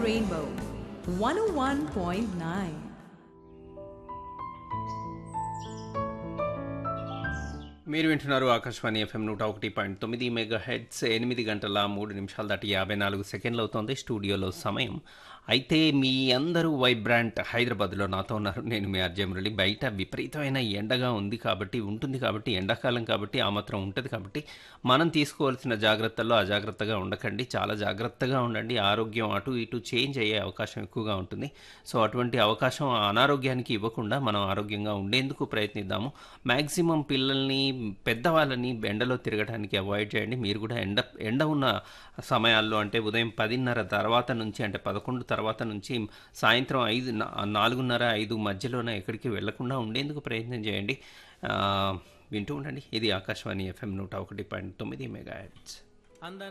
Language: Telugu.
Rainbow 101.9. మీరు వింటున్నారు ఆకాశవాణి ఎఫ్ఎం నూట ఒకటి పాయింట్ తొమ్మిది మెగా హెడ్స్ ఎనిమిది గంటల మూడు నిమిషాల దాటి యాభై నాలుగు సెకండ్లు అవుతోంది స్టూడియోలో సమయం అయితే మీ అందరూ వైబ్రాంట్ హైదరాబాద్లో నాతో ఉన్నారు నేను మీ ఆర్జే మురళి బయట విపరీతమైన ఎండగా ఉంది కాబట్టి ఉంటుంది కాబట్టి ఎండాకాలం కాబట్టి ఆ మాత్రం ఉంటుంది కాబట్టి మనం తీసుకోవాల్సిన జాగ్రత్తల్లో అజాగ్రత్తగా ఉండకండి చాలా జాగ్రత్తగా ఉండండి ఆరోగ్యం అటు ఇటు చేంజ్ అయ్యే అవకాశం ఎక్కువగా ఉంటుంది సో అటువంటి అవకాశం అనారోగ్యానికి ఇవ్వకుండా మనం ఆరోగ్యంగా ఉండేందుకు ప్రయత్నిద్దాము మ్యాక్సిమం పిల్లల్ని పెద్దవాళ్ళని ఎండలో తిరగడానికి అవాయిడ్ చేయండి మీరు కూడా ఎండ ఎండ ఉన్న సమయాల్లో అంటే ఉదయం పదిన్నర తర్వాత నుంచి అంటే పదకొండు తర్వాత నుంచి సాయంత్రం ఐదు నా- నాలుగున్నర ఐదు మధ్యలోనే ఎక్కడికి వెళ్లకుండా ఉండేందుకు ప్రయత్నం చేయండి ఆ, వింటూ ఉండండి ఇది ఆకాశవాణి ఎఫ్ఎం నూట ఒకటి పాయింట్ తొమ్మిది మెగా హెడ్స్